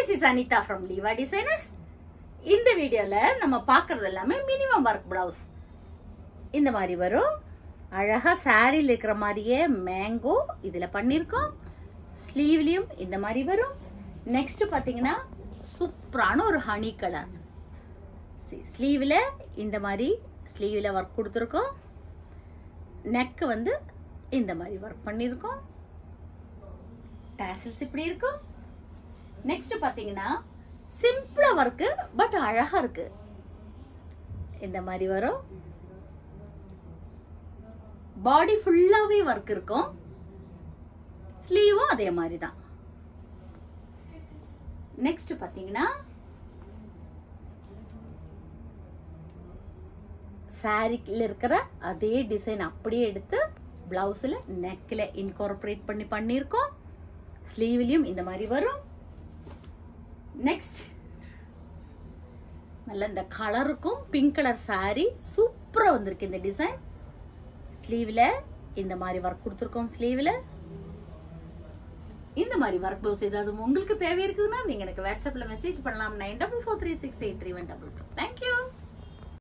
this is Anitha from Leeva designers இந்த வீடியோல நம்ம பார்க்கறது எல்லாமே மினிமம் ஒர்க் பிளவுஸ் இந்த மாதிரி வரும் அழகா சாரியில் இருக்கிற மாதிரியே மேங்கோ இதுல பண்ணியிருக்கோம் ஸ்லீவ்லயும் இந்த மாதிரி வரும் நெக்ஸ்ட் பாத்தீங்கன்னா சூப்பரான ஒரு ஹனி கலர் ஸ்லீவில் இந்த மாதிரி ஸ்லீவில் ஒர்க் கொடுத்துருக்கோம் நெக்கு வந்து இந்த மாதிரி ஒர்க் பண்ணியிருக்கோம் டேசல்ஸ் இப்படி இருக்கும் நெக்ஸ்ட் பாத்தீங்கன்னா சிம்பிளா ஒர்க்கு பட் அழகா இருக்கு இந்த மாதிரி வரும் பாடி ஃபுல்லாவே ஒர்க் இருக்கும் ஸ்லீவும் அதே மாதிரி தான் நெக்ஸ்ட் பாத்தீங்கன்னா சாரில இருக்கிற அதே டிசைன் அப்படியே எடுத்து பிளவுஸ்ல நெக்ல இன்கார்பரேட் பண்ணி பண்ணியிருக்கோம் ஸ்லீவ்லயும் இந்த மாதிரி வரும் நெக்ஸ்ட் நல்ல இந்த கலருக்கும் பிங்க் கலர் சாரி சூப்பரா வந்திருக்கு இந்த டிசைன் ஸ்லீவ்ல இந்த மாதிரி ஒர்க் கொடுத்துருக்கோம் ஸ்லீவ்ல இந்த மாதிரி ஒர்க் ப்ளவுஸ் ஏதாவது உங்களுக்கு தேவை இருக்குதுன்னா நீங்க எனக்கு வாட்ஸ்அப்ல மெசேஜ் பண்ணலாம் nine double four three six eight three one double two thank you